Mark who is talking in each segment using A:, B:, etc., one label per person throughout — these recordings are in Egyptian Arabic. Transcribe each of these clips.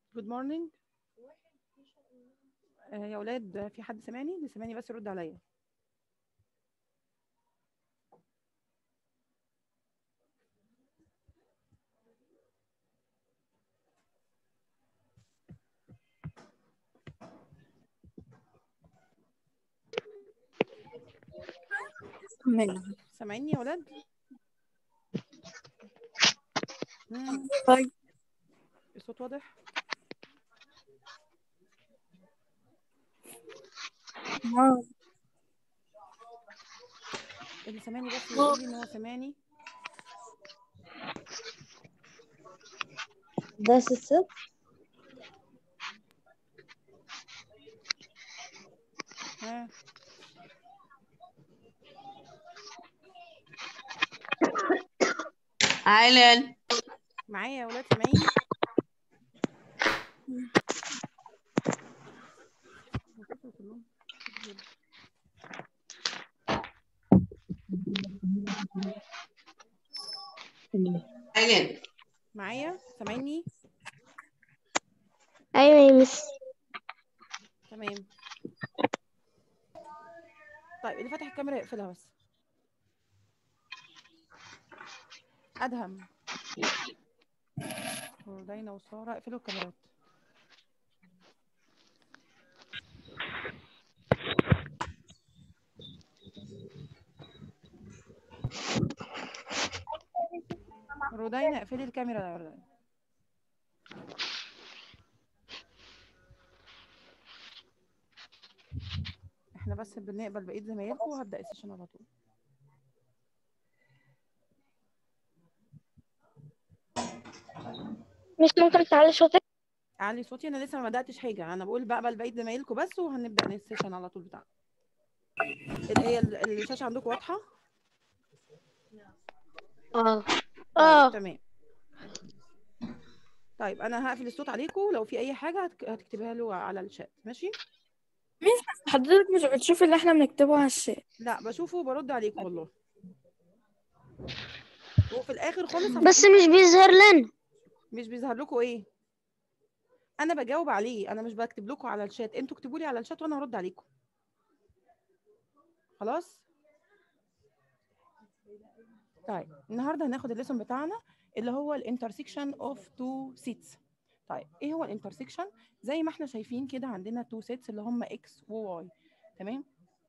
A: جود مورنينج يا اولاد في حد سامعني اللي سامعني بس يرد عليا
B: منها
A: سامعيني يا اولاد مم،
B: طيب
A: الصوت واضح
B: آه.
A: اللي سامعني بس يقول لي ان هو سامعني
C: ده ست
A: ها
D: علل
A: معايا يا اولاد سامعيني
D: علل
A: معايا سامعيني
C: ايوه يا مس
A: تمام طيب اللي فاتح الكاميرا يقفلها بس ادهم ودينا وساره اقفلوا الكاميرات رودينا اقفلي الكاميرا يا رودينا احنا بس بنقبل بقيه زمايلكم وهبدا السيشن على طول
C: مش ممكن تعلي صوتك
A: اعلي صوتي انا لسه ما بداتش حاجه انا بقول بقبل بقيه زمايلكم بس وهنبدا السيشن على طول بتاعنا ال- هي ال- الشاشه عندكم واضحه
C: اه
A: طيب
C: اه
A: تمام طيب انا هقفل الصوت عليكم لو في اي حاجه هتك- هتكتبها له على الشات ماشي
B: حضرتك مش بتشوف اللي احنا بنكتبه على الشات
A: لا بشوفه وبرد عليكم والله وفي الاخر خالص
C: بس مش بيظهر لنا
A: مش بيظهر لكم ايه انا بجاوب عليه انا مش بكتب لكم على الشات انتوا اكتبوا لي على الشات وانا هرد عليكم خلاص طيب النهارده هناخد الليسون بتاعنا اللي هو الانترسكشن اوف تو سيتس طيب ايه هو الانترسكشن زي ما احنا شايفين كده عندنا تو سيتس اللي هم اكس وواي تمام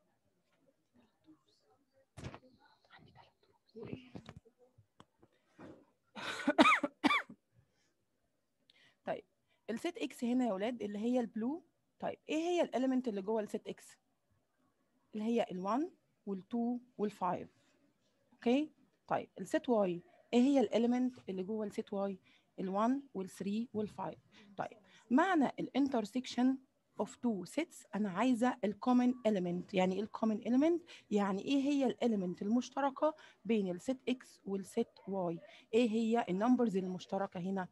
A: طيب الست اكس هنا يا ولاد اللي هي البلو طيب ايه هي الاليمنت اللي جوه الست اكس اللي هي ال1 وال2 وال5 اوكي طيب الست واي ايه هي الاليمنت اللي جوه الست واي ال1 وال3 وال5 طيب معنى الانترسكشن of two sets انا عايزه الكومن element يعني ايه الكومن element يعني ايه هي الاليمنت المشتركه بين الست اكس والست واي ايه هي النمبرز المشتركه هنا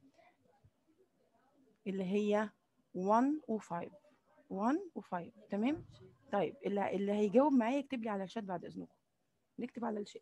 A: اللي هي 1 و5 1 و5 تمام طيب اللي اللي هيجاوب معايا يكتب لي على الشات بعد اذنكم نكتب على الشات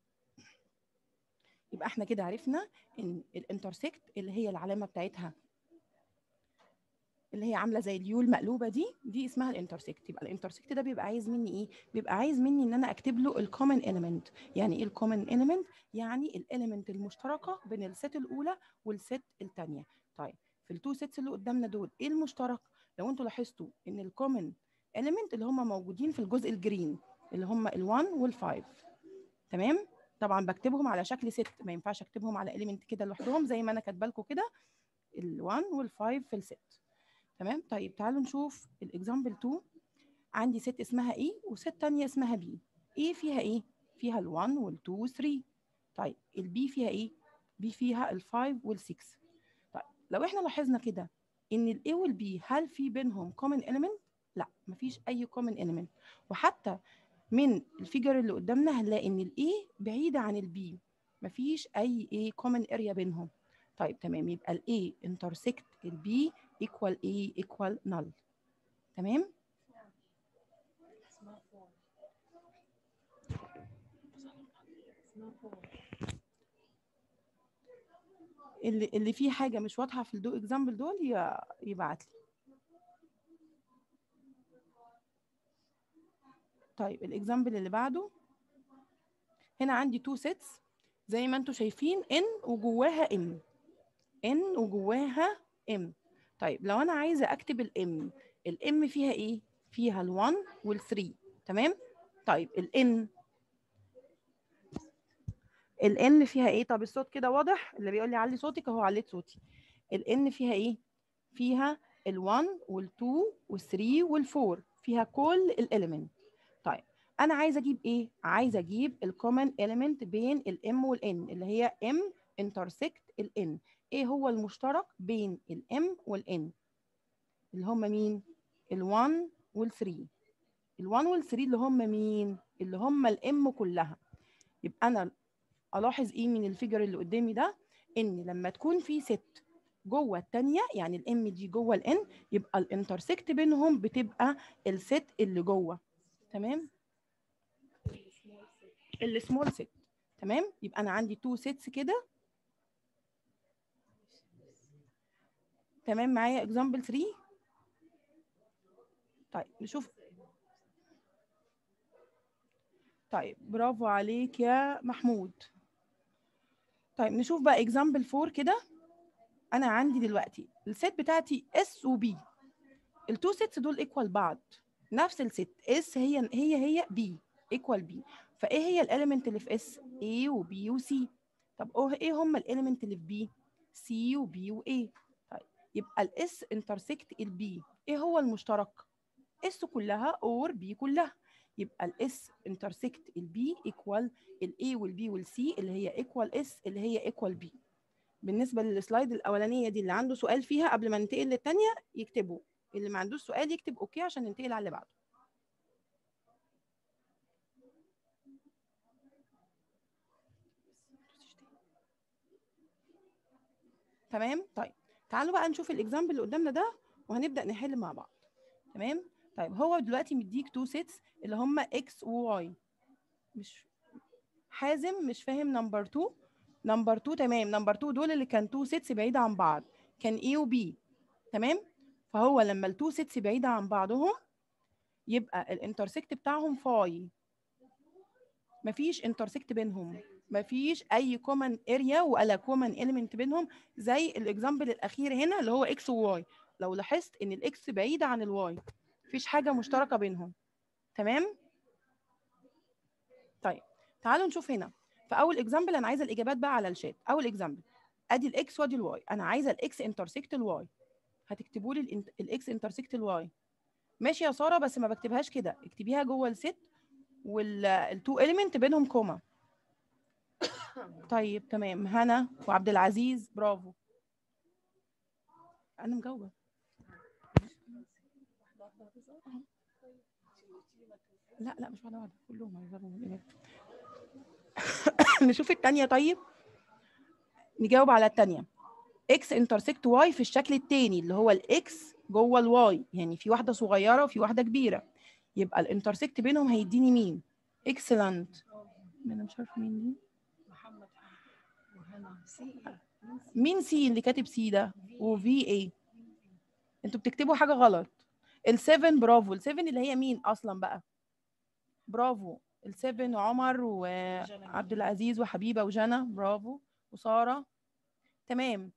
A: يبقى احنا كده عرفنا ان الانترسكت اللي هي العلامه بتاعتها اللي هي عامله زي اليول مقلوبه دي دي اسمها الانترسكت يبقى الانترسكت ده بيبقى عايز مني ايه بيبقى عايز مني ان انا اكتب له الكومن اليمنت يعني ايه الكومن اليمنت يعني الاليمنت المشتركه بين الست الاولى والست الثانيه طيب في التو سيتس اللي قدامنا دول ايه المشترك لو انتوا لاحظتوا ان الكومن element اللي هم موجودين في الجزء الجرين اللي هم ال1 وال5 تمام طبعا بكتبهم على شكل ست ما ينفعش اكتبهم على element كده لوحدهم زي ما انا كاتبه لكم كده ال1 وال5 في الست تمام طيب تعالوا نشوف الاكزامبل 2 عندي ست اسمها ايه وست تانية اسمها بي ايه فيها ايه فيها ال1 وال2 وال3 طيب البي فيها ايه بي فيها ال5 وال6 طيب لو احنا لاحظنا كده ان الاي والبي هل في بينهم common element لا مفيش اي common element وحتى من الفيجر اللي قدامنا هنلاقي ان الاي بعيده عن البي مفيش اي ايه common area بينهم طيب تمام يبقى الاي intersect البي equal a equal null تمام اللي اللي فيه حاجه مش واضحه في الدو اكزامبل دول ي- يبعت لي طيب الاكزامبل اللي بعده هنا عندي تو سيتس زي ما انتم شايفين ان وجواها ام ان وجواها ام طيب لو انا عايزه اكتب الام الام فيها ايه فيها ال1 وال3 تمام طيب الان الان فيها ايه طب الصوت كده واضح اللي بيقول لي علي صوتك اهو عليت صوتي الان فيها ايه فيها ال1 وال2 وال3 وال4 فيها كل الاليمنت طيب انا عايزه اجيب ايه عايزه اجيب الكومن اليمنت بين الام والان اللي هي ام انترسكت الان ايه هو المشترك بين الام والان اللي هم مين ال1 وال3 ال1 وال3 اللي هم مين اللي هم الام كلها يبقى انا الاحظ ايه من الفيجر اللي قدامي ده ان لما تكون في ست جوه الثانيه يعني الام دي جوه الان يبقى الانترسكت بينهم بتبقى الست اللي جوه تمام السمول ست تمام يبقى انا عندي تو سيتس كده تمام معايا اكزامبل 3 طيب نشوف طيب برافو عليك يا محمود طيب نشوف بقى اكزامبل 4 كده انا عندي دلوقتي الست بتاعتي اس وبي التو سيتس دول ايكوال بعض نفس الست اس هي هي هي بي ايكوال بي فايه هي الاليمنت اللي في اس A وبي وسي طب أوه ايه هم الاليمنت اللي في بي سي وبي واي طيب يبقى الاس انترسكت البي ايه هو المشترك اس كلها اور بي كلها يبقى الاس انترسكت البي ايكوال الاي والبي والسي اللي هي ايكوال اس اللي هي ايكوال بي بالنسبه للسلايد الاولانيه دي اللي عنده سؤال فيها قبل ما ننتقل للثانيه يكتبه اللي ما عندوش سؤال يكتب اوكي عشان ننتقل على اللي بعده تمام طيب تعالوا بقى نشوف الاكزامبل اللي قدامنا ده وهنبدا نحل مع بعض تمام طيب هو دلوقتي مديك تو سيتس اللي هم اكس وواي مش حازم مش فاهم نمبر 2 نمبر 2 تمام نمبر 2 دول اللي كان تو سيتس بعيده عن بعض كان A وB تمام فهو لما التو سيتس بعيده عن بعضهم يبقى الانترسكت بتاعهم فاي مفيش انترسكت بينهم مفيش اي كومن اريا ولا كومن اليمنت بينهم زي الاكزامبل الاخير هنا اللي هو اكس وواي لو لاحظت ان الاكس بعيده عن الواي مفيش حاجه مشتركه بينهم تمام طيب تعالوا نشوف هنا في اول اكزامبل انا عايزه الاجابات بقى على الشات اول اكزامبل ادي الاكس وادي الواي انا عايزه الاكس انترسكت الواي هتكتبوا لي الاكس انترسكت الواي ماشي يا ساره بس ما بكتبهاش كده اكتبيها جوه الست والتو اليمنت بينهم كوما طيب تمام هنا وعبد العزيز برافو انا مجاوبه لا لا مش واحده واحده كلهم هيجاوبوا من الإجابة. نشوف الثانيه طيب نجاوب على الثانيه اكس انترسكت واي في الشكل الثاني اللي هو الاكس جوه الواي يعني في واحده صغيره وفي واحده كبيره يبقى الانترسكت بينهم هيديني مين اكسلنت انا مش عارفه مين دي مين سي اللي كاتب سي ده وفي ايه انتوا بتكتبوا حاجه غلط ال7 برافو ال7 اللي هي مين اصلا بقى برافو ال7 عمر وعبد العزيز وحبيبه وجنى برافو وساره تمام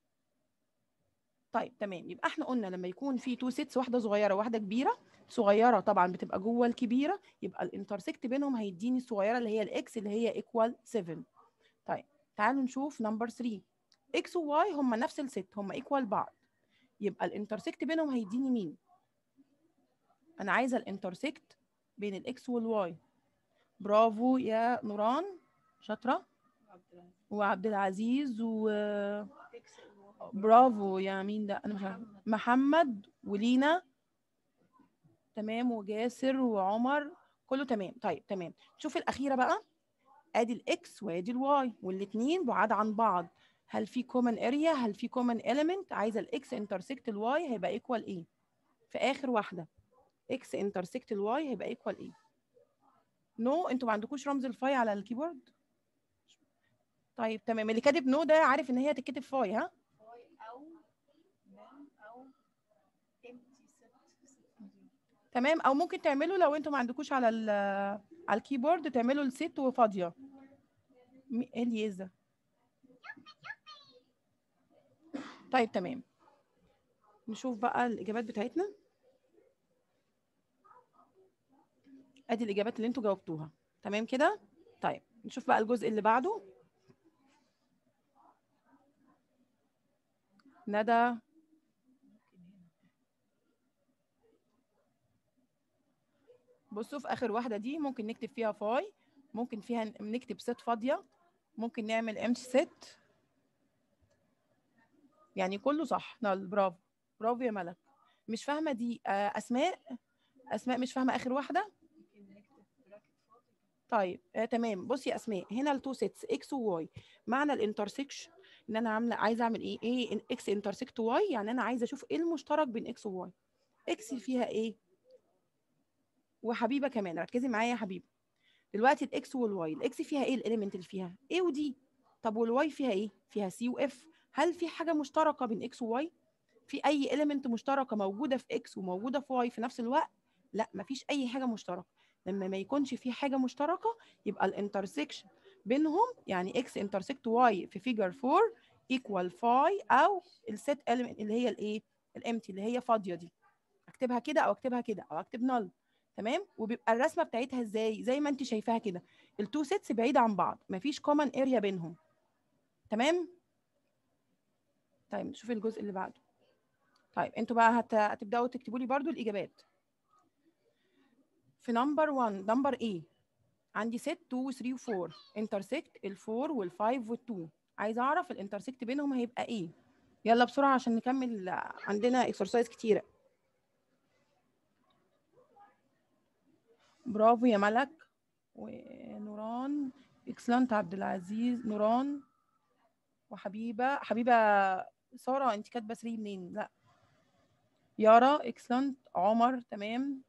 A: طيب تمام يبقى احنا قلنا لما يكون في تو سيتس واحده صغيره وواحده كبيره صغيره طبعا بتبقى جوه الكبيره يبقى الانترسكت بينهم هيديني الصغيره اللي هي الاكس اللي هي ايكوال 7 طيب تعالوا نشوف نمبر 3 اكس وواي هم نفس الست هم ايكوال بعض يبقى الانترسكت بينهم هيديني مين انا عايزه الانترسكت بين الاكس والواي برافو يا نوران شاطره وعبد العزيز و برافو يا مين ده انا مش عارفه محمد ولينا تمام وجاسر وعمر كله تمام طيب تمام شوف الاخيره بقى ادي الاكس وادي الواي والاثنين بعاد عن بعض هل في كومن اريا هل في كومن اليمنت عايزه الاكس انترسكت الواي هيبقى ايكوال ايه في اخر واحده اكس انترسكت الواي هيبقى ايكوال ايه نو no, انتوا ما عندكوش رمز الفاي على الكيبورد طيب تمام اللي كاتب نو ده عارف ان هي هتتكتب فاي ها تمام او ممكن تعملوا لو انتوا ما عندكوش على ال على الكيبورد تعملوا الست وفاضيه مي- ايه اللي يزا طيب تمام نشوف بقى الاجابات بتاعتنا ادي الاجابات اللي انتوا جاوبتوها تمام كده طيب نشوف بقى الجزء اللي بعده ندى بصوا في اخر واحده دي ممكن نكتب فيها فاي ممكن فيها ن- نكتب ست فاضيه ممكن نعمل امتي ست يعني كله صح نال برافو برافو يا ملك مش فاهمه دي آه، اسماء اسماء مش فاهمه اخر واحده طيب آه تمام بصي يا اسماء هنا التو سيتس اكس وواي معنى الانترسكشن ان انا عامله عايزه اعمل ايه ايه اكس انترسكت واي يعني انا عايزه اشوف ايه المشترك بين اكس وواي اكس فيها ايه وحبيبه كمان ركزي معايا يا حبيبه دلوقتي الاكس والواي الاكس فيها ايه الاليمنت اللي فيها ايه ودي طب والواي فيها ايه فيها سي واف هل في حاجه مشتركه بين اكس وواي في اي اليمنت مشتركه موجوده في اكس وموجوده في واي في نفس الوقت لا مفيش اي حاجه مشتركه لما ما يكونش في حاجه مشتركه يبقى الانترسكشن بينهم يعني اكس انترسكت واي في فيجر 4 ايكوال فاي او السيت element اللي هي الايه الامتي اللي هي فاضيه دي اكتبها كده او اكتبها كده او اكتب نل تمام وبيبقى الرسمه بتاعتها ازاي زي ما انت شايفاها كده التو سيتس بعيده عن بعض مفيش كومن اريا بينهم تمام طيب نشوف الجزء اللي بعده طيب انتوا بقى هت... هتبداوا تكتبوا لي برضو الاجابات في نمبر 1 نمبر ايه عندي ست 2 3 و 4 انترسكت ال4 وال5 وال2 عايزه اعرف الانترسكت بينهم هيبقى ايه يلا بسرعه عشان نكمل عندنا اكسرسايز كتيره برافو يا ملك ونوران اكسلنت عبد العزيز نوران وحبيبه حبيبه ساره انت كاتبه 3 منين لا يارا اكسلنت عمر تمام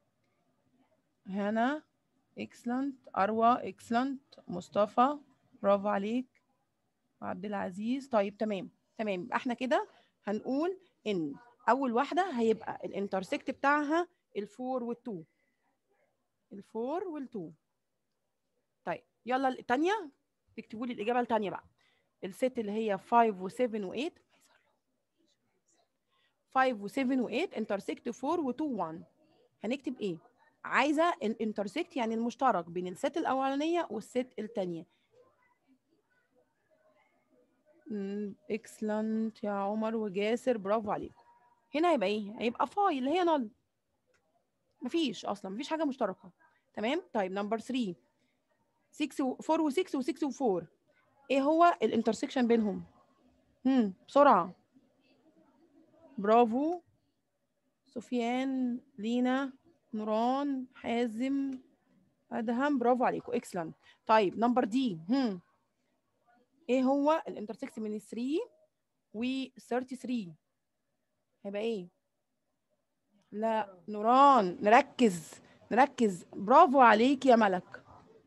A: هنا اكسلنت اروى اكسلنت مصطفى برافو عليك وعبد العزيز طيب تمام تمام يبقى احنا كده هنقول ان اول واحده هيبقى الانترسكت بتاعها الفور والتو الفور والتو طيب يلا الثانيه تكتبوا لي الاجابه الثانيه بقى الست اللي هي 5 و7 و8 5 و7 و8 انترسكت 4 و2 1 هنكتب ايه عايزه الانترسكت يعني المشترك بين الست الاولانيه والست الثانيه اكسلنت يا عمر وجاسر برافو عليكم هنا هيبقى ايه هيبقى فاي اللي هي نل مفيش اصلا مفيش حاجه مشتركه تمام طيب نمبر 3 6 و 4 و6 و6 و4 ايه هو الانترسكشن بينهم هم بسرعه برافو سفيان لينا نوران حازم ادهم برافو عليكم اكسلنت طيب نمبر دي هم ايه هو الانترسكس من 3 و 33 هيبقى ايه لا نوران نركز نركز برافو عليك يا ملك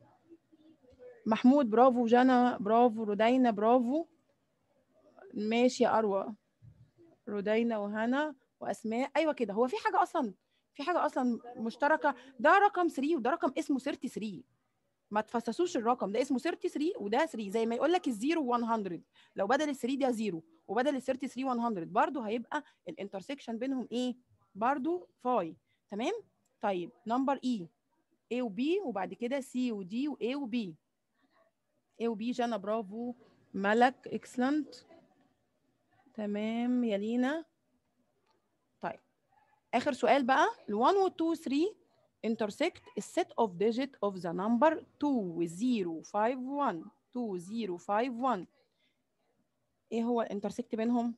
A: محمود برافو جنى برافو رودينا برافو ماشي يا اروى رودينا وهنا واسماء ايوه كده هو في حاجه اصلا في حاجه اصلا مشتركه ده رقم 3 وده رقم اسمه 33 ما تفسسوش الرقم ده اسمه 33 وده 3 زي ما يقول لك الزيرو 100 لو بدل ال 3 ده زيرو وبدل ال 33 100 برضه هيبقى الانترسكشن بينهم ايه برضه فاي تمام طيب نمبر اي A و B وبعد كده C و D و A و B A و B جانا برافو ملك اكسلنت تمام يا لينا طيب اخر سؤال بقى ال 1 و 2 و 3 intersect a set of digit of the number 2 0 5 1 2 0 5 1 ايه هو الانترسكت بينهم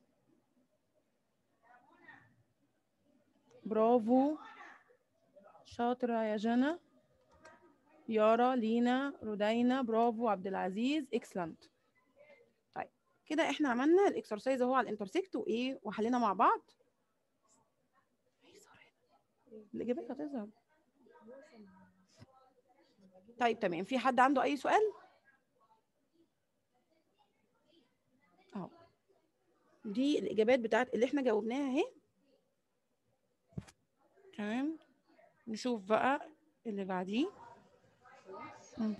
A: برافو شاطرة يا جنى يارا لينا رودينا برافو عبد العزيز اكسلنت طيب كده احنا عملنا الاكسرسايز اهو على الانترسكت وايه وحلينا مع بعض الاجابات هتظهر طيب تمام في حد عنده اي سؤال دي الاجابات بتاعت اللي احنا جاوبناها اهي تمام نشوف بقى اللي بعديه مم.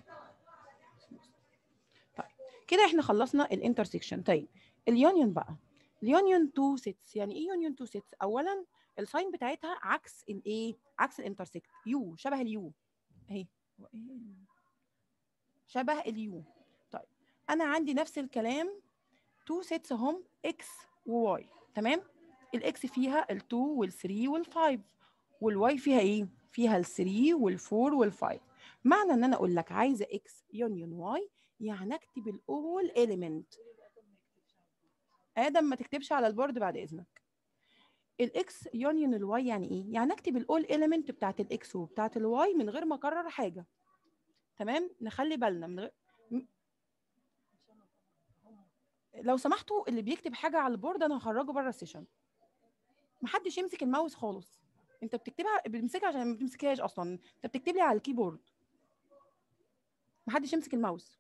A: طيب كده احنا خلصنا الانترسكشن طيب اليونيون بقى اليونيون تو سيتس يعني ايه يونيون تو سيتس اولا الساين بتاعتها عكس الايه عكس الانترسكت يو شبه اليو اهي هو إيه ال- شبه اليو طيب انا عندي نفس الكلام تو سيتس هم اكس وواي تمام الاكس فيها ال2 وال3 وال5 والواي فيها ايه فيها ال3 وال4 وال5 معنى ان انا اقول لك عايزه اكس يونيون واي يعني اكتب الاول اليمنت ادم ما تكتبش على البورد بعد اذنك الاكس يونيون الواي يعني ايه يعني اكتب الاول اليمنت بتاعت الاكس وبتاعت الواي من غير ما اكرر حاجه تمام نخلي بالنا من غير م- لو سمحتوا اللي بيكتب حاجه على البورد انا هخرجه بره السيشن محدش يمسك الماوس خالص انت بتكتبها بتمسكها عشان ما بتمسكهاش اصلا انت بتكتب لي على الكيبورد محدش يمسك الماوس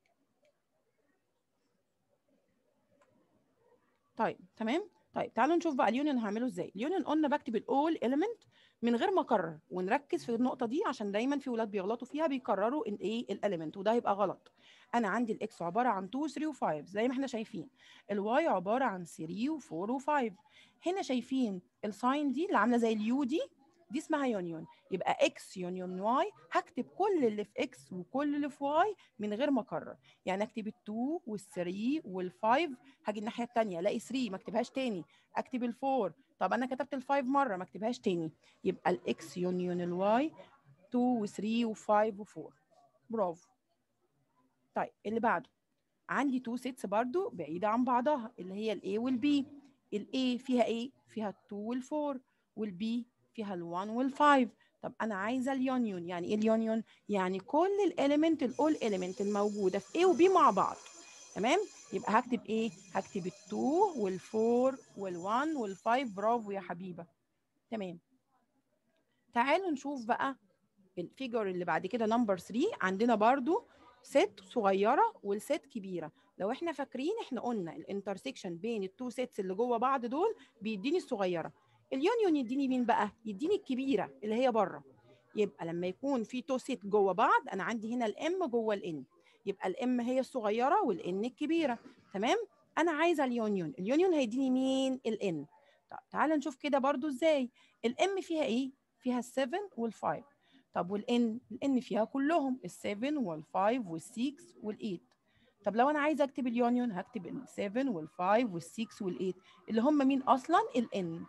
A: طيب تمام طيب تعالوا نشوف بقى اليونيون هعمله ازاي اليونيون قلنا بكتب الاول اليمنت من غير ما اكرر ونركز في النقطه دي عشان دايما في ولاد بيغلطوا فيها بيكرروا الايه الاليمنت وده هيبقى غلط انا عندي الاكس عباره عن 2 3 و5 زي ما احنا شايفين الواي عباره عن 3 و4 و5 هنا شايفين الساين دي اللي عامله زي اليو دي دي اسمها يونيون يبقى اكس يونيون واي هكتب كل اللي في اكس وكل اللي في واي من غير ما اكرر يعني اكتب ال2 وال3 وال5 هاجي الناحيه الثانيه الاقي 3 ما اكتبهاش تاني اكتب ال4 طب انا كتبت ال5 مره ما اكتبهاش تاني يبقى الاكس يونيون الواي 2 و3 و5 و4 برافو طيب اللي بعده عندي تو سيتس برضو بعيده عن بعضها اللي هي الاي والبي الاي فيها ايه فيها ال2 وال4 والبي فيها ال1 وال5 طب انا عايزه اليونيون يعني ايه اليونيون يعني كل الاليمنت الاول اليمنت الموجوده في A وB مع بعض تمام يبقى هكتب ايه هكتب ال2 وال4 وال1 وال5 برافو يا حبيبه تمام تعالوا نشوف بقى الفيجر اللي بعد كده نمبر 3 عندنا برضو ست صغيره والست كبيره لو احنا فاكرين احنا قلنا الانترسكشن بين التو سيتس اللي جوه بعض دول بيديني الصغيره اليونيون يديني مين بقى يديني الكبيره اللي هي بره يبقى لما يكون في تو سيت جوه بعض انا عندي هنا الام جوه الان يبقى الام هي الصغيره والان الكبيره تمام انا عايزه اليونيون اليونيون هيديني مين الان طب تعالى نشوف كده برضو ازاي الام فيها ايه فيها ال7 وال5 طب والان الان فيها كلهم ال7 وال5 وال6 وال8 طب لو انا عايزه اكتب اليونيون هكتب ال7 وال5 وال6 وال8 اللي هم مين اصلا الان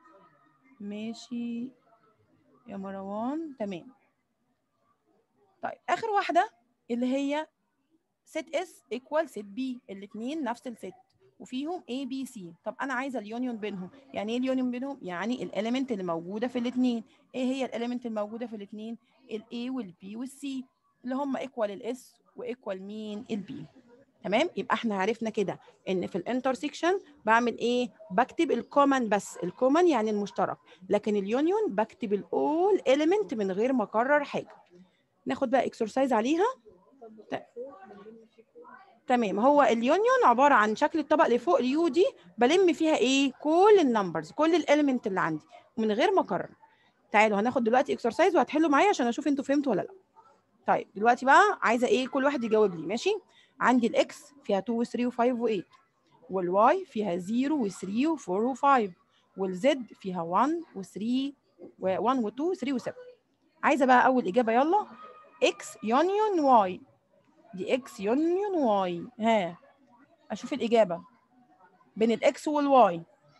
A: ماشي يا مروان تمام طيب اخر واحده اللي هي ست اس ايكوال ست بي الاثنين نفس الست وفيهم A B C طب انا عايزه اليونيون بينهم يعني ايه اليونيون بينهم يعني الاليمنت اللي موجوده في الاثنين ايه هي الاليمنت الموجوده في الاثنين الاي والبي والسي اللي هم ايكوال الاس وايكوال مين البي تمام يبقى احنا عرفنا كده ان في الانترسكشن بعمل ايه بكتب الكومن بس الكومن يعني المشترك لكن اليونيون بكتب الاول اليمنت من غير ما اكرر حاجه ناخد بقى اكسرسايز عليها ت- تمام هو اليونيون عباره عن شكل الطبق اللي فوق اليو دي بلم فيها ايه كل النمبرز كل الاليمنت اللي عندي من غير ما اكرر تعالوا هناخد دلوقتي اكسرسايز وهتحلوا معايا عشان اشوف انتوا فهمتوا ولا لا طيب دلوقتي بقى عايزه ايه كل واحد يجاوب لي ماشي عندي الاكس فيها 2 و3 و5 و8 والواي فيها 0 و3 و4 و5 والزد فيها 1 و3 و1 و2 و3 و7 عايزه بقى اول اجابه يلا اكس يونيون واي دي اكس يونيون واي ها اشوف الاجابه بين الاكس والواي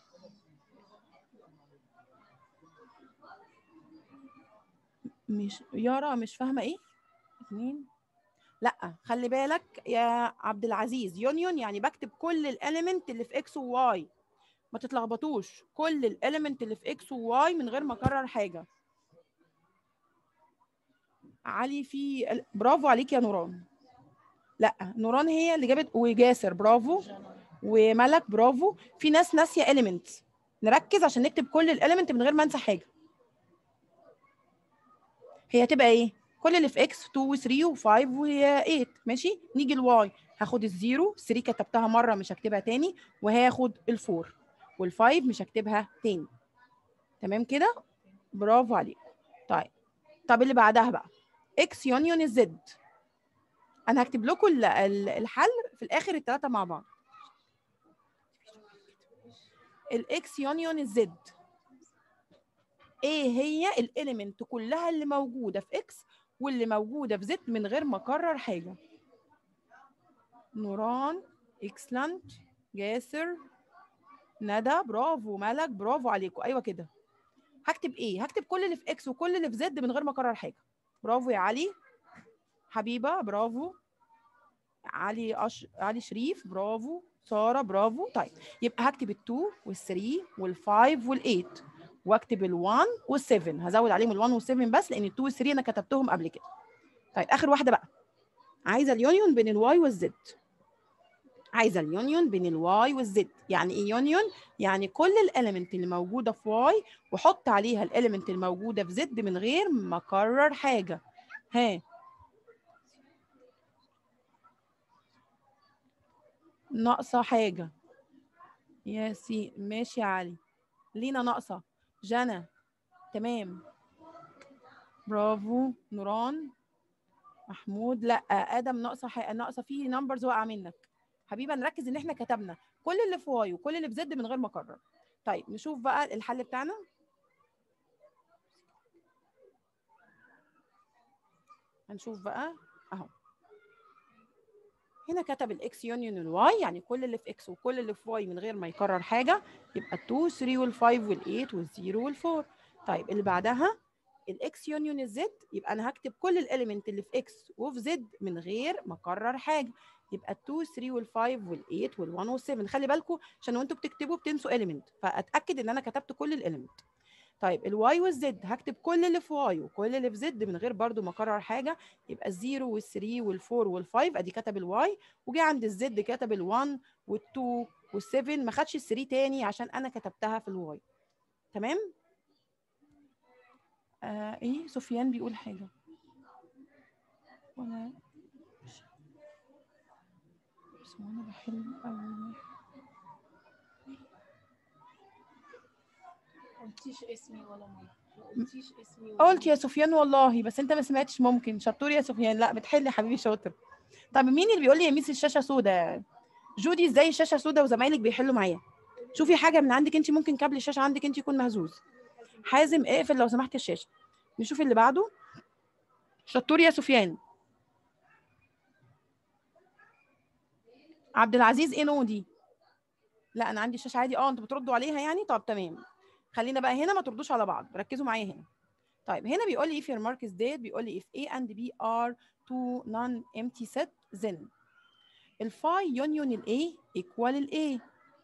A: مش يارا مش فاهمه ايه اتنين لا خلي بالك يا عبد العزيز يونيون يعني بكتب كل الاليمنت اللي في اكس وواي ما تتلخبطوش كل الاليمنت اللي في اكس وواي من غير ما اكرر حاجه علي في ال- برافو عليك يا نوران لا نوران هي اللي جابت وجاسر برافو وملك برافو في ناس ناسيه اليمنت نركز عشان نكتب كل الاليمنت من غير ما انسى حاجه هي هتبقى ايه كل اللي في اكس 2 و3 و5 و8 ماشي نيجي الواي هاخد الزيرو 3 كتبتها مره مش هكتبها تاني وهاخد الفور والفايف مش هكتبها تاني تمام كده برافو عليك طيب طب اللي بعدها بقى اكس يونيون الزد انا هكتب لكم ال- ال- الحل في الاخر الثلاثه مع بعض الاكس يونيون الزد ايه هي الاليمنت كلها اللي موجوده في اكس واللي موجوده في زد من غير ما اكرر حاجه نوران اكسلنت جاسر ندى برافو ملك برافو عليكم ايوه كده هكتب ايه هكتب كل اللي في اكس وكل اللي في زد من غير ما اكرر حاجه برافو يا علي حبيبه برافو علي أش... علي شريف برافو ساره برافو طيب يبقى هكتب ال2 وال3 وال5 وال8 واكتب ال1 وال7 هزود عليهم ال1 وال7 بس لان ال2 وال3 انا كتبتهم قبل كده طيب اخر واحده بقى عايزه اليونيون بين الواي والزد عايزه اليونيون بين الواي والزد يعني ايه يونيون يعني كل الاليمنت اللي موجوده في واي وحط عليها الاليمنت الموجوده في زد من غير ما اكرر حاجه ها ناقصه حاجه يا سي ماشي يا علي لينا ناقصه جنى تمام برافو نوران محمود لا ادم ناقصه حاجه ناقصه فيه نمبرز واقعه منك حبيبه نركز ان احنا كتبنا كل اللي في واي وكل اللي في زد من غير ما اكرر طيب نشوف بقى الحل بتاعنا هنشوف بقى اهو هنا كتب الاكس يونيون الواي يعني كل اللي في اكس وكل اللي في واي من غير ما يكرر حاجه يبقى 2 3 وال5 وال8 وال0 وال4 طيب اللي بعدها الاكس يونيون الزد يبقى انا هكتب كل الاليمنت اللي في اكس وفي زد من غير ما اكرر حاجه يبقى 2 3 وال5 وال8 وال1 وال7 خلي بالكم عشان وانتوا بتكتبوا بتنسوا اليمنت فاتاكد ان انا كتبت كل الاليمنت طيب الواي والزد هكتب كل اللي في واي وكل اللي في زد من غير برضو ما اكرر حاجه يبقى الزيرو وال3 وال4 وال5 ادي كتب الواي وجي عند الزد كتب ال1 وال2 وال7 ما خدش ال3 تاني عشان انا كتبتها في الواي تمام آه ايه سفيان بيقول حاجه وانا مش بس وانا بحل اول
E: قلتيش اسمي ولا مرة ما قلتيش اسمي ولا
A: قلت يا سفيان والله بس انت ما سمعتش ممكن شطور يا سفيان لا بتحل يا حبيبي شاطر طب مين اللي بيقول لي يا ميس الشاشه سودة جودي ازاي الشاشه سودة وزمايلك بيحلوا معايا شوفي حاجه من عندك انت ممكن كابل الشاشه عندك انت يكون مهزوز حازم اقفل لو سمحت الشاشه نشوف اللي بعده شطور يا سفيان عبد العزيز ايه نو دي لا انا عندي الشاشه عادي اه انتوا بتردوا عليها يعني طب تمام خلينا بقى هنا ما تردوش على بعض ركزوا معايا هنا طيب هنا بيقول لي if your mark is dead بيقول لي if A and B are two non-empty set then الفاي يونيون ال A equal ال A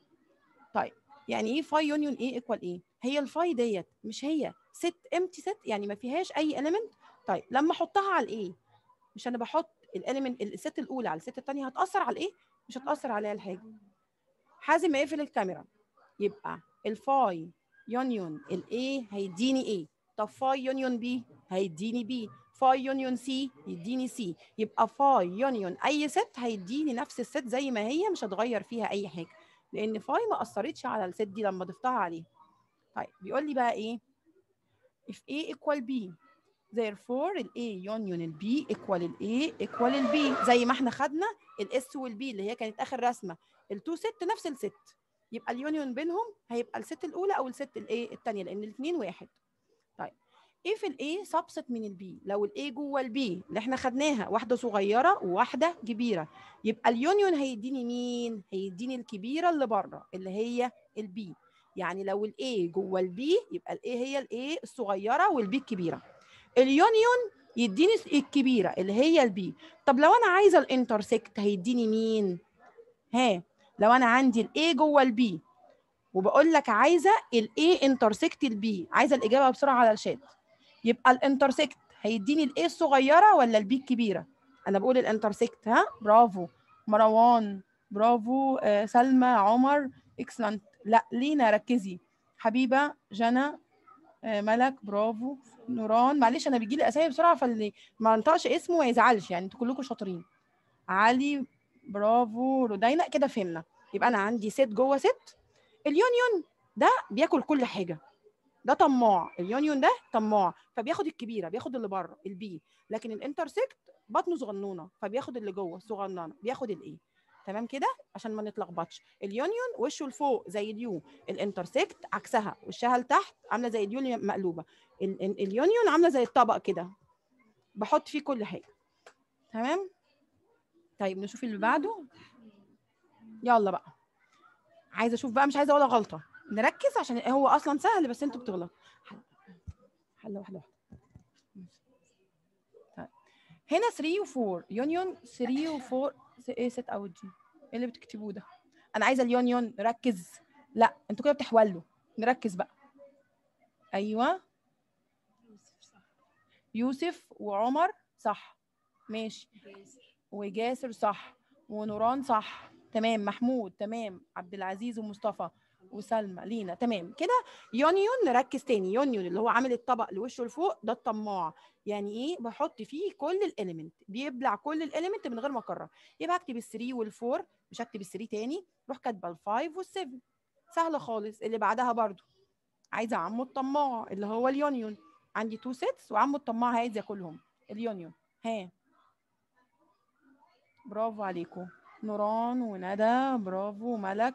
A: طيب يعني ايه فاي يونيون A equal A هي الفاي ديت مش هي set empty set يعني ما فيهاش اي element طيب لما احطها على ال A مش انا بحط الاليمنت الست الاولى على الست الثانيه هتاثر على الايه مش هتاثر عليها الحاجه حازم يقفل الكاميرا يبقى الفاي يونيون الاي هيديني ايه طب فاي يونيون بي هيديني بي فاي يونيون سي يديني سي يبقى فاي يونيون اي ست هيديني نفس الست زي ما هي مش هتغير فيها اي حاجه لان فاي ما اثرتش على الست دي لما ضفتها عليه طيب بيقول لي بقى ايه if A equal B therefore ال A union ال B equal ال A equal ال B زي ما احنا خدنا ال S وال B اللي هي كانت اخر رسمه التو ست نفس الست يبقى اليونيون بينهم هيبقى الست الاولى او الست الايه الثانيه لان الاثنين واحد طيب ايه في الايه سبست من البي لو الايه جوه البي اللي احنا خدناها واحده صغيره وواحده كبيره يبقى اليونيون هيديني مين هيديني الكبيره اللي بره اللي هي البي يعني لو الايه جوه البي يبقى الايه هي الايه الصغيره والبي الكبيره اليونيون يديني الكبيره اللي هي البي طب لو انا عايزه الانترسكت هيديني مين ها لو انا عندي الاي جوه البي وبقول لك عايزه الاي انترسكت البي عايزه الاجابه بسرعه على الشات يبقى الانترسكت هيديني الاي الصغيره ولا البي الكبيره انا بقول الانترسكت ها برافو مروان برافو آه سلمى عمر اكسلنت لا لينا ركزي حبيبه جنى آه ملك برافو نوران معلش انا بيجي لي اسامي بسرعه فاللي ما انطقش اسمه ما يزعلش يعني انتوا كلكم شاطرين علي برافو رودينا كده فهمنا يبقى انا عندي ست جوه ست اليونيون ده بياكل كل حاجه ده طماع اليونيون ده طماع فبياخد الكبيره بياخد اللي بره البي لكن الانترسكت بطنه صغنونه فبياخد اللي جوه صغننه بياخد الايه تمام كده عشان ما نتلخبطش اليونيون وشه لفوق زي اليو الانترسكت عكسها وشها لتحت عامله زي اليو اللي مقلوبه ال- ال- اليونيون عامله زي الطبق كده بحط فيه كل حاجه تمام طيب نشوف اللي بعده يلا بقى عايزه اشوف بقى مش عايزه ولا غلطه نركز عشان هو اصلا سهل بس انتوا بتغلطوا حل حل واحده واحده طيب. هنا 3 و4 يونيون 3 و4 ايه ست اوت دي ايه اللي بتكتبوه ده انا عايزه اليونيون نركز لا انتوا كده بتحولوا نركز بقى ايوه يوسف وعمر صح ماشي وجاسر صح ونوران صح تمام محمود تمام عبد العزيز ومصطفى وسلمى لينا تمام كده يونيون نركز تاني يونيون اللي هو عامل الطبق لوشه لفوق ده الطماع يعني ايه بحط فيه كل الاليمنت بيبلع كل الاليمنت من غير ما اكرر يبقى هكتب الثري والفور مش هكتب الثري تاني روح كاتبه الفايف والسفن سهله خالص اللي بعدها برضو عايزه عمو الطماع اللي هو اليونيون عندي تو سيتس وعمو الطماع عايز ياكلهم اليونيون ها برافو عليكم نوران وندى برافو ملك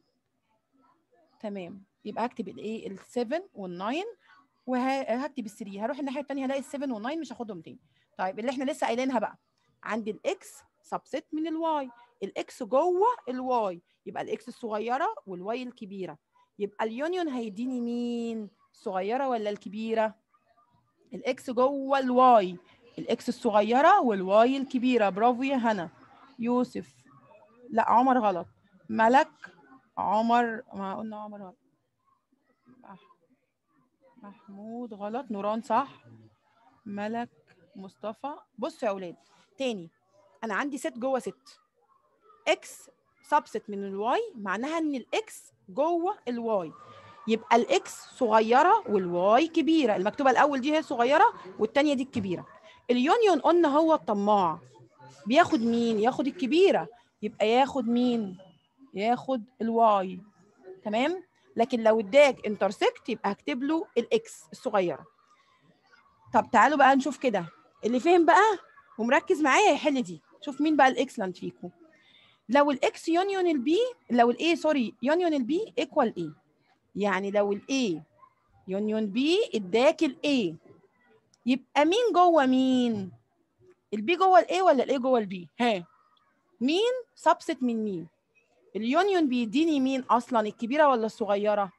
A: تمام يبقى هكتب الايه ال7 وال9 وهكتب ال3 هروح الناحيه الثانيه هلاقي ال7 وال9 مش هاخدهم تاني طيب اللي احنا لسه قايلينها بقى عندي الاكس سبست من الواي الاكس جوه الواي يبقى الاكس الصغيره والواي الكبيره يبقى اليونيون هيديني مين الصغيره ولا الكبيره الاكس جوه الواي الاكس الصغيره والواي الكبيره برافو يا هنا يوسف لا عمر غلط ملك عمر ما قلنا عمر غلط مح- محمود غلط نوران صح ملك مصطفى بصوا يا اولاد تاني انا عندي ست جوه ست اكس سبست من الواي معناها ان الاكس جوه الواي يبقى الاكس صغيره والواي كبيره المكتوبه الاول دي هي صغيره والثانيه دي الكبيره اليونيون قلنا هو الطماع بياخد مين ياخد الكبيره يبقى ياخد مين ياخد الواي تمام لكن لو اداك انترسكت يبقى هكتب له الاكس الصغيره طب تعالوا بقى نشوف كده اللي فهم بقى ومركز معايا يحل دي شوف مين بقى الاكسلنت فيكم لو الاكس يونيون البي لو الاي سوري يونيون البي ايكوال ايه يعني لو الاي يونيون بي اداك الاي يبقى مين جوه مين البي جوه الاي ولا الاي جوه البي ها مين سبست من مين اليونيون بيديني مين اصلا الكبيره ولا الصغيره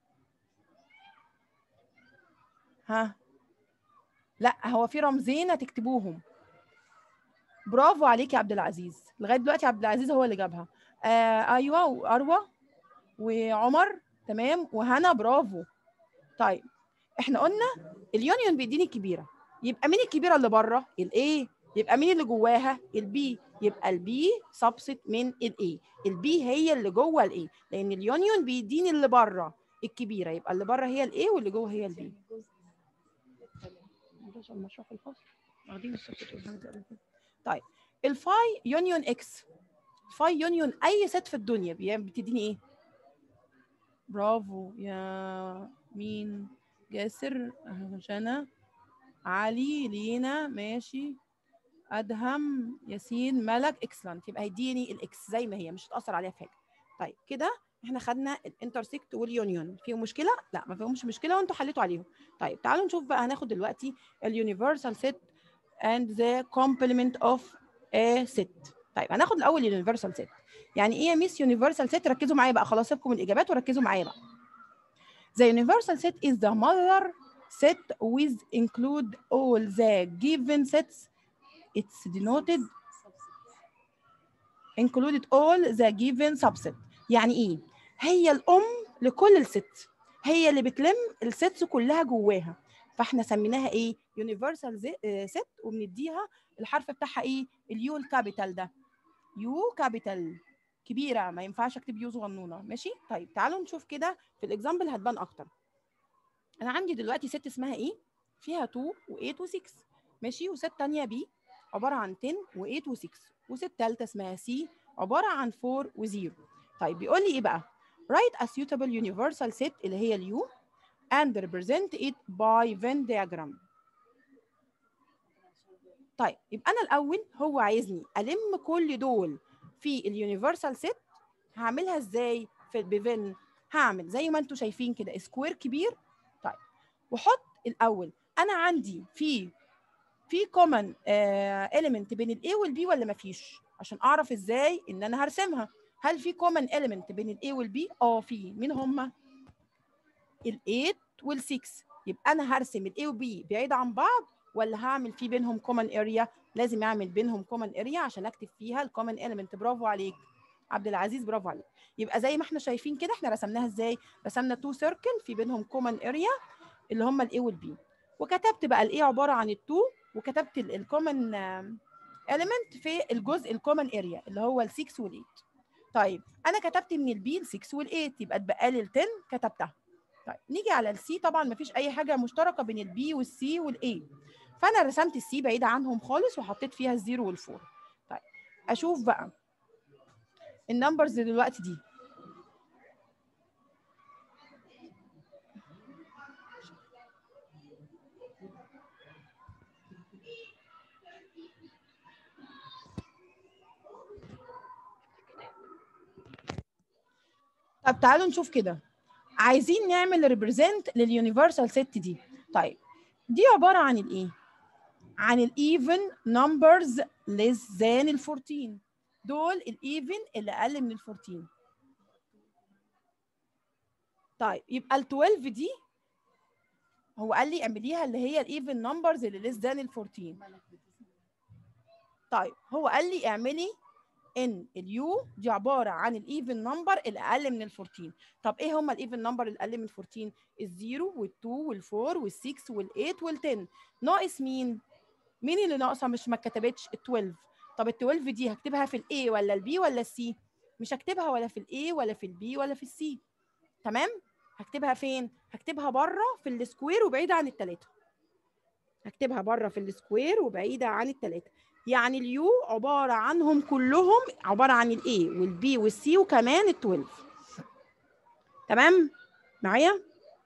A: ها لا هو في رمزين هتكتبوهم برافو عليك يا عبد العزيز لغايه دلوقتي عبد العزيز هو اللي جابها آه ايوه واروى وعمر تمام وهنا برافو طيب احنا قلنا اليونيون بيديني الكبيره يبقى مين الكبيره اللي بره الايه يبقى مين اللي جواها البي يبقى البي سبست من الاي البي هي اللي جوه الاي لان اليونيون بيديني اللي بره الكبيره يبقى اللي بره هي الاي واللي جوه هي البي طيب الفاي يونيون اكس الفاي يونيون اي ست في الدنيا بي- بتديني ايه برافو يا مين جاسر أهو جنى علي لينا ماشي ادهم ياسين ملك اكسلنت يبقى هيديني الاكس زي ما هي مش هتاثر عليها في حاجه طيب كده احنا خدنا الانترسكت واليونيون فيهم مشكله لا ما فيهمش مشكله وانتوا حليتوا عليهم طيب تعالوا نشوف بقى هناخد دلوقتي اليونيفرسال سيت and the complement of a set طيب هناخد الاول اليونيفرسال سيت يعني ايه يا ميس يونيفرسال سيت ركزوا معايا بقى خلاص سيبكم من الاجابات وركزوا معايا بقى The universal set is the mother set with include all the given sets it's denoted included all the given subset يعني ايه هي الام لكل الست هي اللي بتلم السيتس كلها جواها فاحنا سميناها ايه يونيفرسال ست وبنديها الحرف بتاعها ايه اليو الكابيتال ده يو كابيتال كبيره ما ينفعش اكتب يو صغنونه ماشي طيب تعالوا نشوف كده في الاكزامبل هتبان اكتر انا عندي دلوقتي ست اسمها ايه فيها 2 و8 و6 ماشي وست تانية بي عباره عن 10 و8 و6 وست تالتة اسمها سي عبارة عن 4 و0 طيب بيقول لي ايه بقى write a suitable universal set اللي هي اليو and represent it by Venn diagram طيب يبقى انا الاول هو عايزني الم كل دول في اليونيفرسال سيت هعملها ازاي في بفن هعمل زي ما انتم شايفين كده سكوير كبير طيب وحط الاول انا عندي في في كومن اليمنت بين الاي والبي ولا مفيش عشان اعرف ازاي ان انا هرسمها هل في كومن اليمنت بين الاي والبي اه في مين هما ال8 وال6 يبقى انا هرسم الاي والبي بعيد عن بعض ولا هعمل في بينهم كومن اريا لازم اعمل بينهم كومن اريا عشان اكتب فيها الكومن اليمنت برافو عليك عبد العزيز برافو عليك يبقى زي ما احنا شايفين كده احنا رسمناها ازاي رسمنا تو سيركل في بينهم كومن اريا اللي هم الاي والبي وكتبت بقى الاي عباره عن التو وكتبت الكومن اليمنت في الجزء الكومن اريا اللي هو ال6 وال8 طيب انا كتبت من البي ال6 وال8 يبقى اتبقى لي ال10 كتبتها طيب نيجي على السي طبعا ما فيش اي حاجه مشتركه بين البي والسي والاي فانا رسمت السي بعيده عنهم خالص وحطيت فيها الزيرو والفور طيب اشوف بقى النمبرز دلوقتي دي طب تعالوا نشوف كده عايزين نعمل ريبريزنت لليونيفرسال ست دي طيب دي عباره عن الايه عن الايفن نمبرز less than ال 14 دول الايفن اللي اقل من ال 14 طيب يبقى ال 12 دي هو قال لي اعمليها اللي هي الايفن نمبرز اللي less than ال 14 طيب هو قال لي اعملي ان اليو دي عباره عن الايفن نمبر اللي اقل من ال 14 طب ايه هم الايفن نمبر اللي اقل من ال 14 الزيرو وال2 وال4 وال6 وال8 وال10 ناقص مين مين اللي ناقصه مش ما اتكتبتش ال 12 طب ال 12 دي هكتبها في الاي ولا البي ولا السي مش هكتبها ولا في الاي ولا في البي ولا في السي تمام هكتبها فين هكتبها بره في السكوير وبعيده عن الثلاثه هكتبها بره في السكوير وبعيده عن الثلاثه يعني اليو عباره عنهم كلهم عباره عن الاي والبي والسي وكمان ال 12 تمام معايا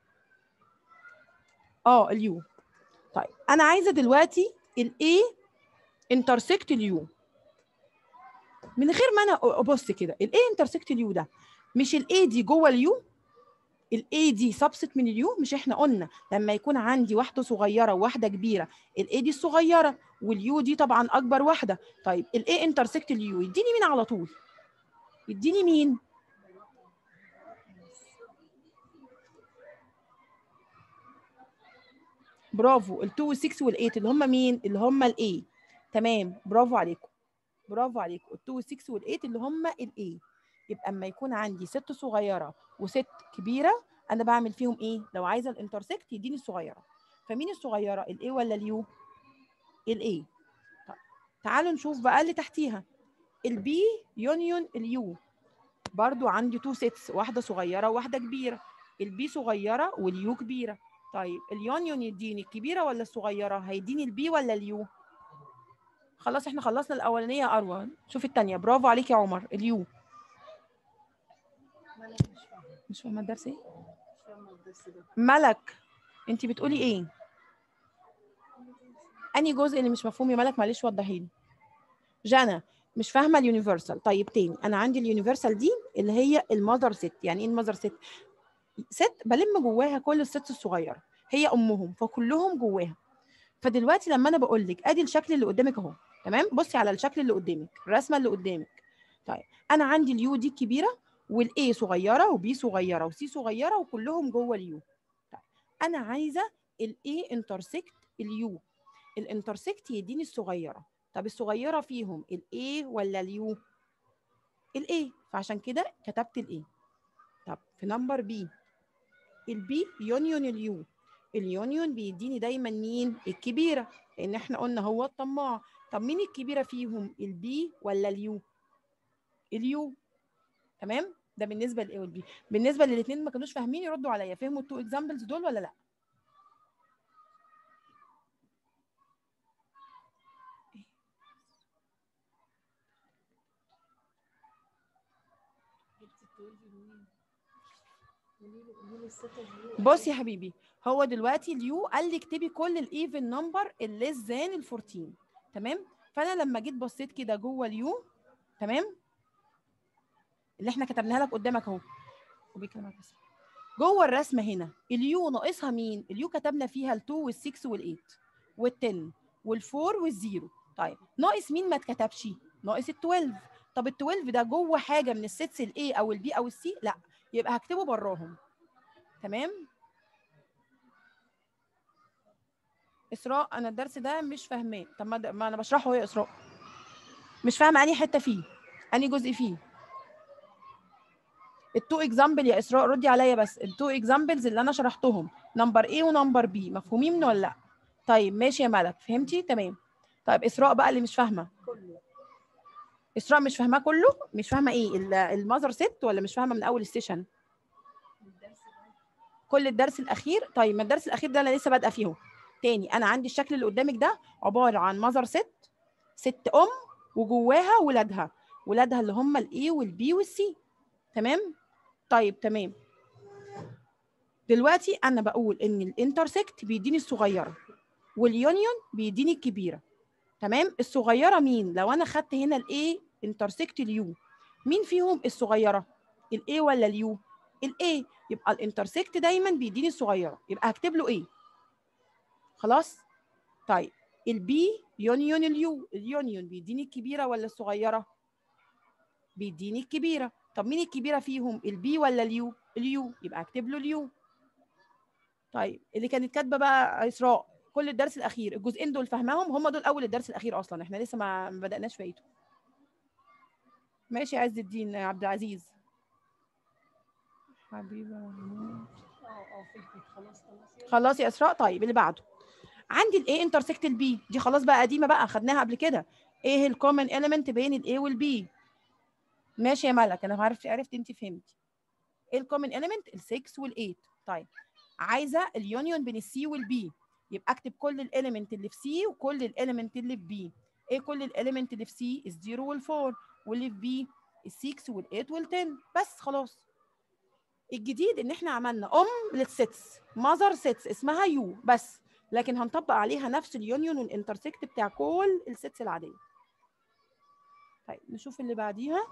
A: اه اليو طيب انا عايزه دلوقتي الاي انترسكت اليو من غير ما انا ابص كده الاي انترسكت اليو ده مش الاي دي جوه اليو الاي دي سبست من اليو مش احنا قلنا لما يكون عندي واحده صغيره وواحده كبيره الاي دي الصغيره واليو دي طبعا اكبر واحده طيب الاي انترسكت اليو يديني مين على طول يديني مين برافو ال2 وال6 وال8 اللي هم مين اللي هم الاي تمام برافو عليكم برافو عليكم ال2 وال6 وال8 اللي هم الاي يبقى اما يكون عندي ست صغيره وست كبيره انا بعمل فيهم ايه لو عايزه الانترسكت يديني الصغيره فمين الصغيره الاي ولا اليو الاي طيب تعالوا نشوف بقى اللي تحتيها البي يونيون اليو برضو عندي تو سيتس واحده صغيره وواحده كبيره البي صغيره واليو كبيره طيب اليونيون يديني الكبيره ولا الصغيره هيديني البي ولا اليو خلاص احنا خلصنا الاولانيه يا اروى شوف الثانيه برافو عليك يا عمر اليو مش فاهمه الدرس ايه ملك انت بتقولي ايه انهي جزء اللي مش مفهوم يا ملك معلش وضحي لي جانا مش فاهمه اليونيفرسال طيب تاني انا عندي اليونيفرسال دي اللي هي المذر ست يعني ايه المذر ست ست بلم جواها كل الست الصغيره هي امهم فكلهم جواها فدلوقتي لما انا بقول لك ادي الشكل اللي قدامك اهو تمام بصي على الشكل اللي قدامك الرسمه اللي قدامك طيب انا عندي اليو دي كبيره والاي صغيره وبي صغيره وسي صغيره وكلهم جوه اليو طيب انا عايزه الاي انترسكت اليو الانترسكت يديني الصغيره طب الصغيره فيهم الاي ولا اليو الاي فعشان كده كتبت الاي طب في نمبر بي البي يونيون اليو اليونيون بيديني دايما مين الكبيره لان احنا قلنا هو الطماع طب مين الكبيره فيهم البي ولا اليو اليو تمام ده بالنسبه للاي والبي بالنسبه للاثنين ما كانوش فاهمين يردوا عليا فهموا التو اكزامبلز دول ولا لا بص يا حبيبي هو دلوقتي اليو قال لي اكتبي كل الايفن نمبر الليس ذان ال 14 تمام فانا لما جيت بصيت كده جوه اليو تمام اللي احنا كتبناها لك قدامك اهو وبيكلمك بس جوه الرسمه هنا اليو ناقصها مين اليو كتبنا فيها ال2 وال6 وال8 وال10 وال4 والزيرو طيب ناقص مين ما اتكتبش ناقص ال12 طب ال12 ده جوه حاجه من السيتس الاي او البي او السي لا يبقى هكتبه براهم تمام اسراء انا الدرس ده مش فاهماه طب ما, ده- ما انا بشرحه اهو يا اسراء مش فاهمه انهي حته فيه انهي جزء فيه التو اكزامبل يا اسراء ردي عليا بس التو اكزامبلز اللي انا شرحتهم نمبر ايه ونمبر بي مفهومين من ولا لا طيب ماشي يا ملك فهمتي تمام طيب اسراء بقى اللي مش فاهمه اسراء مش فاهماه كله مش فاهمه ايه ال- المذر ست ولا مش فاهمه من اول السيشن كل الدرس الاخير طيب ما الدرس الاخير ده انا لسه بادئه فيه اهو. تاني انا عندي الشكل اللي قدامك ده عباره عن مذر ست ست ام وجواها ولادها ولادها اللي هم الاي والبي والسي تمام طيب تمام دلوقتي انا بقول ان الانترسكت بيديني الصغيره واليونيون بيديني الكبيره تمام الصغيره مين لو انا خدت هنا الاي انترسكت اليو مين فيهم الصغيره الاي ولا اليو الاي يبقى الانترسكت دايما بيديني الصغيره يبقى هكتب له ايه خلاص طيب البي يونيون اليو اليونيون بيديني الكبيره ولا الصغيره بيديني الكبيره طب مين الكبيره فيهم البي ولا اليو اليو يبقى اكتب له اليو طيب اللي كانت كاتبه بقى اسراء كل الدرس الاخير الجزئين دول فاهماهم هم دول اول الدرس الاخير اصلا احنا لسه ما ما بداناش فايته ماشي يا عز الدين يا عبد العزيز حبيبه محمود. خلاص يا اسراء طيب اللي بعده عندي الاي انترسكت البي دي خلاص بقى قديمه بقى خدناها قبل كده ايه الكومن اليمنت بين الاي والبي ماشي يا ملك انا عرفت عرفت انت فهمتي ايه الكومن اليمنت ال6 وال8 طيب عايزه اليونيون بين السي والبي يبقى اكتب كل الاليمنت اللي في سي وكل الاليمنت اللي في بي ايه كل الاليمنت اللي في سي الزيرو والفور واللي في بي ال6 وال8 وال10 بس خلاص الجديد ان احنا عملنا ام للسيتس ماذر سيتس اسمها يو بس لكن هنطبق عليها نفس اليونيون والانترسكت بتاع كل السيتس العاديه طيب نشوف اللي بعديها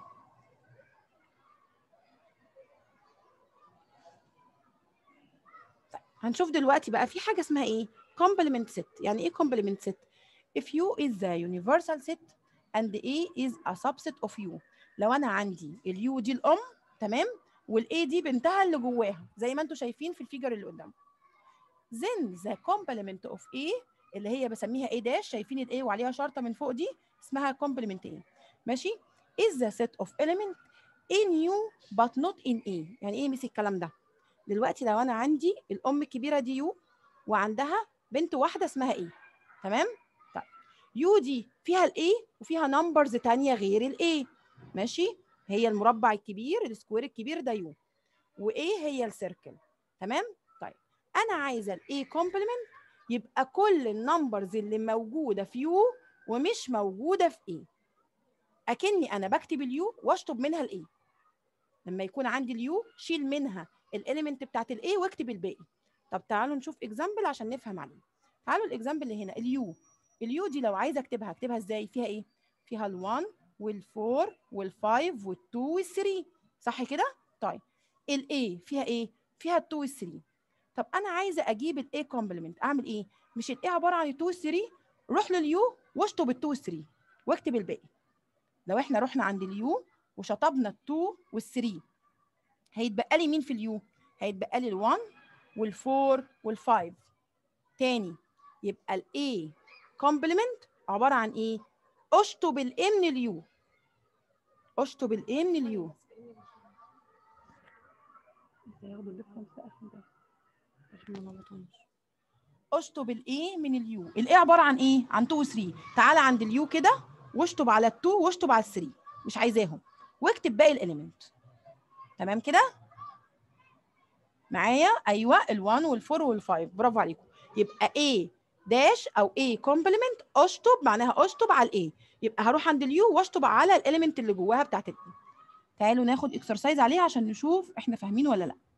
A: طيب هنشوف دلوقتي بقى في حاجه اسمها ايه complement set يعني ايه complement set if u is the universal set and a is a subset of u لو انا عندي اليو دي الام تمام والاي دي بنتها اللي جواها زي ما انتم شايفين في الفيجر اللي قدامكم then the complement of A اللي هي بسميها A داش شايفين ال A وعليها شرطة من فوق دي اسمها complement A ماشي is the set of element in U but not in A يعني ايه مثل الكلام ده دلوقتي لو انا عندي الام الكبيرة دي U وعندها بنت واحدة اسمها A تمام طيب U دي فيها ال A وفيها نمبرز تانية غير ال A ماشي هي المربع الكبير السكوير الكبير ده U وإيه هي السيركل تمام طيب انا عايزه الاي كومبلمنت يبقى كل النمبرز اللي موجوده في يو ومش موجوده في ايه اكني انا بكتب اليو واشطب منها الاي لما يكون عندي اليو شيل منها الاليمنت بتاعت الاي واكتب الباقي طب تعالوا نشوف اكزامبل عشان نفهم عليه تعالوا الاكزامبل اللي هنا اليو اليو دي لو عايزه اكتبها اكتبها ازاي فيها ايه فيها ال1 وال4 وال5 وال2 وال3 صح كده طيب الاي فيها ايه فيها ال2 وال3 طب انا عايزه اجيب الاي كومبلمنت اعمل ايه مش الاي عباره عن 2 3 روح لليو واشطب ال 2 3 واكتب الباقي لو احنا رحنا عند اليو وشطبنا ال 2 وال 3 هيتبقى لي مين في اليو هيتبقى لي ال 1 وال 4 وال 5 تاني يبقى الاي كومبلمنت عباره عن ايه اشطب الاي من اليو اشطب الاي من اليو هياخدوا الليفت ده عشان ما نغلطهمش اشطب الايه من اليو الايه عباره عن ايه عن 2 و 3 تعالى عند اليو كده واشطب على ال2 واشطب على ال3 مش عايزاهم واكتب باقي الاليمنت تمام كده معايا ايوه ال1 وال4 وال5 برافو عليكم يبقى A داش او A كومبلمنت اشطب معناها اشطب على الايه يبقى هروح عند اليو واشطب على الاليمنت اللي جواها بتاعت الايه تعالوا ناخد اكسرسايز عليها عشان نشوف احنا فاهمين ولا لا